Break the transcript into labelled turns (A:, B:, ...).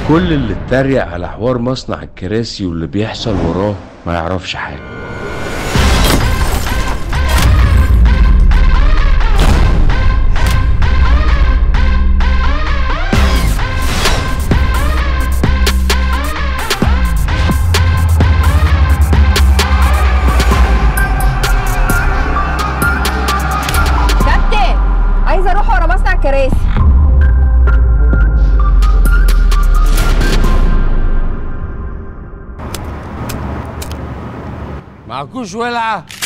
A: كل اللي اتريق على حوار مصنع الكراسي واللي بيحصل وراه ما يعرفش حاجة
B: كابتن عايزه اروح ورا مصنع الكراسي
C: معكوش ولعه